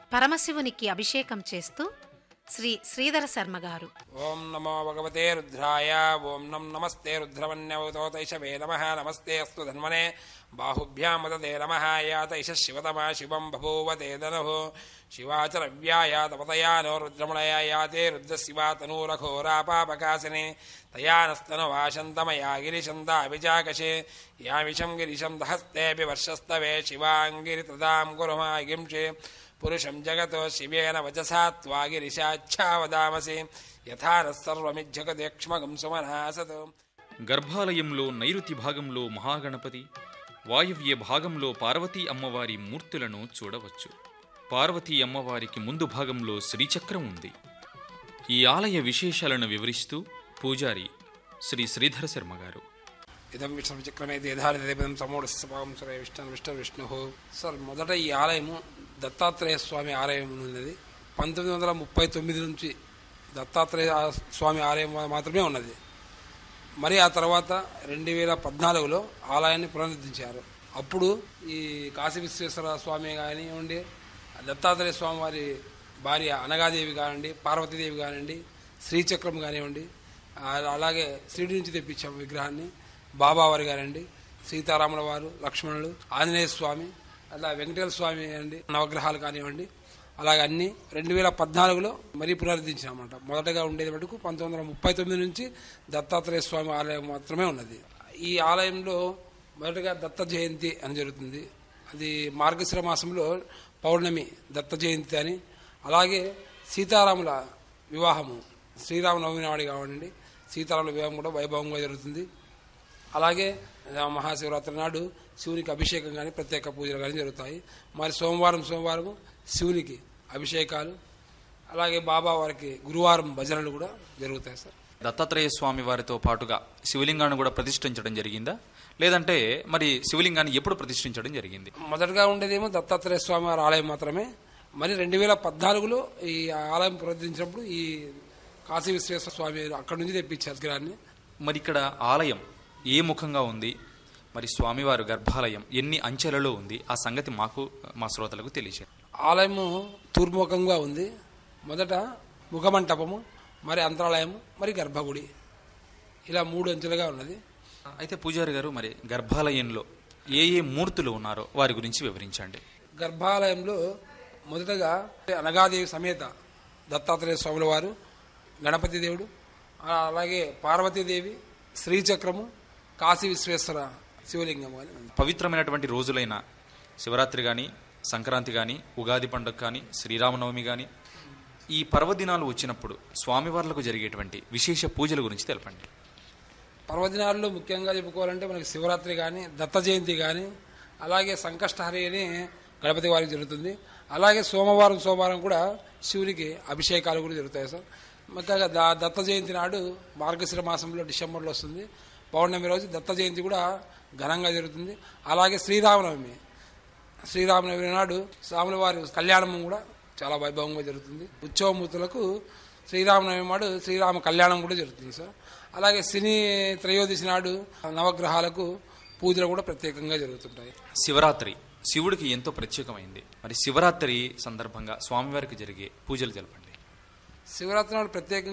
పరమశివునికి అభిషేకం చేస్తూ శ్రీ శ్రీధర శర్మ గారు ఓం నమో భగవతే రుద్రాయ ఓం నం నమస్తే రుద్రవన్యవతోతైషవే నమ నమస్తే అస్తు ధన్వనే బాహుభ్యామదే నమ యాతైష శివతమా శివం బభూవ తే ధను శివాచరవ్యాయా తపతయా నో రుద్రమణయా యాతే రుద్రశివా తనూరఘోరాపాపకాశనే తయా నస్తనవాశంతమయా గిరిశందాభిజాకశే యామిషం గిరిశం దహస్తేపి వర్షస్తవే శివాంగిరితదాం కురుమాగింషే పురుషం జగతో శివేన వచసా త్వాగిరిశాచ్ఛావదామసి యథా నర్వమిజ్జగదేక్ష్మగం సుమనాసతో గర్భాలయంలో నైరుతి భాగంలో మహాగణపతి వాయువ్య భాగంలో పార్వతీ అమ్మవారి మూర్తులను చూడవచ్చు పార్వతీ అమ్మవారికి ముందు భాగంలో శ్రీచక్రం ఉంది ఈ ఆలయ విశేషాలను వివరిస్తూ పూజారి శ్రీ శ్రీధర శర్మ గారు ఇదం విష్ణు చక్రమే దేధారిదేవం సమూఢస్వభావం సరే విష్ణు విష్ణు విష్ణు సార్ మొదట ఈ ఆలయము దత్తాత్రేయ స్వామి ఆలయం ఉన్నది పంతొమ్మిది వందల ముప్పై తొమ్మిది నుంచి దత్తాత్రేయ స్వామి ఆలయం మాత్రమే ఉన్నది మరి ఆ తర్వాత రెండు వేల పద్నాలుగులో ఆలయాన్ని పునరుద్ధరించారు అప్పుడు ఈ కాశీ విశ్వేశ్వర స్వామి కానివ్వండి దత్తాత్రేయ స్వామి వారి భార్య అనగాదేవి కానివ్వండి పార్వతీదేవి కానివ్వండి శ్రీచక్రం కానివ్వండి ఆ- అలాగే శ్రీడి నుంచి తెప్పించాము విగ్రహాన్ని బాబావారి గారండి సీతారాముల వారు లక్ష్మణులు ఆంజనేయ స్వామి అలా వెంకటేశ్వర స్వామి అండి నవగ్రహాలు కానివ్వండి అలాగే అన్ని రెండు వేల పద్నాలుగులో మరీ పునరుద్ధరించామన్నమాట మొదటగా ఉండేది మటుకు పంతొమ్మిది వందల ముప్పై తొమ్మిది నుంచి దత్తాత్రేయ స్వామి ఆలయం మాత్రమే ఉన్నది ఈ ఆలయంలో మొదటగా దత్త జయంతి అని జరుగుతుంది అది మార్గశిర మాసంలో పౌర్ణమి దత్త జయంతి అని అలాగే సీతారాముల వివాహము శ్రీరామనవమి నాడు కావండి సీతారాముల వివాహం కూడా వైభవంగా జరుగుతుంది అలాగే ఆ, మహాశివరాత్రి నాడు శివునికి అభిషేకం కానీ ప్రత్యేక పూజలు కానీ జరుగుతాయి మరి సోమవారం సోమవారం శివునికి అభిషేకాలు అలాగే బాబా వారికి గురువారం భజనలు కూడా జరుగుతాయి సార్ దత్తాత్రేయ స్వామి వారితో పాటుగా శివలింగాన్ని కూడా ప్రతిష్ఠించడం జరిగిందా లేదంటే మరి శివలింగాన్ని ఎప్పుడు ప్రతిష్ఠించడం జరిగింది మొదటగా ఉండేదేమో దత్తాత్రేయ స్వామి వారి ఆలయం మాత్రమే మరి రెండు వేల పద్నాలుగులో ఈ ఆలయం పునరుద్ధరించినప్పుడు ఈ కాశీ విశ్వేశ్వర స్వామి అక్కడి నుంచి తెప్పించారు విగ్రహాన్ని మరి ఇక్కడ ఆలయం ఏ ముఖంగా ఉంది మరి స్వామివారు గర్భాలయం ఎన్ని అంచెలలో ఉంది ఆ సంగతి మాకు మా శ్రోతలకు తెలియజేయండి ఆలయము తూర్ముఖంగా ఉంది మొదట ముఖమంటపము మరి అంతరాలయము మరి గర్భగుడి ఇలా మూడు అంచెలుగా ఉన్నది అయితే పూజారి గారు మరి గర్భాలయంలో ఏ ఏ మూర్తులు ఉన్నారో వారి గురించి వివరించండి గర్భాలయంలో మొదటగా అనగాదేవి సమేత దత్తాత్రేయ స్వాముల వారు గణపతి దేవుడు ఆ, అలాగే పార్వతీదేవి శ్రీచక్రము కాశీ విశ్వేశ్వర శివలింగం అని ఉంది పవిత్రమైనటువంటి రోజులైన శివరాత్రి కానీ సంక్రాంతి కానీ ఉగాది పండుగ కానీ శ్రీరామనవమి కానీ ఈ పర్వదినాలు వచ్చినప్పుడు స్వామివార్లకు జరిగేటువంటి విశేష పూజల గురించి తెలపండి పర్వదినాల్లో ముఖ్యంగా చెప్పుకోవాలంటే మనకి శివరాత్రి కానీ దత్త జయంతి కానీ అలాగే సంకష్టహరి అని గణపతి వారికి జరుగుతుంది అలాగే సోమవారం సోమవారం కూడా శివునికి అభిషేకాలు కూడా జరుగుతాయి సార్ ముఖ్యంగా ద దత్త జయంతి నాడు మార్గశిర మాసంలో డిసెంబర్లో వస్తుంది పౌర్ణమి రోజు దత్త జయంతి కూడా ఘనంగా జరుగుతుంది అలాగే శ్రీరామనవమి శ్రీరామనవమి నాడు స్వాముల వారి కళ్యాణం కూడా చాలా వైభవంగా జరుగుతుంది ఉత్సవమూర్తులకు శ్రీరామనవమి నాడు శ్రీరామ కళ్యాణం కూడా జరుగుతుంది సార్ అలాగే శని త్రయోదశి నాడు నవగ్రహాలకు పూజలు కూడా ప్రత్యేకంగా జరుగుతుంటాయి శివరాత్రి శివుడికి ఎంతో ప్రత్యేకమైంది మరి శివరాత్రి సందర్భంగా స్వామివారికి జరిగే పూజలు తెలపండి శివరాత్రి నాడు ప్రత్యేకంగా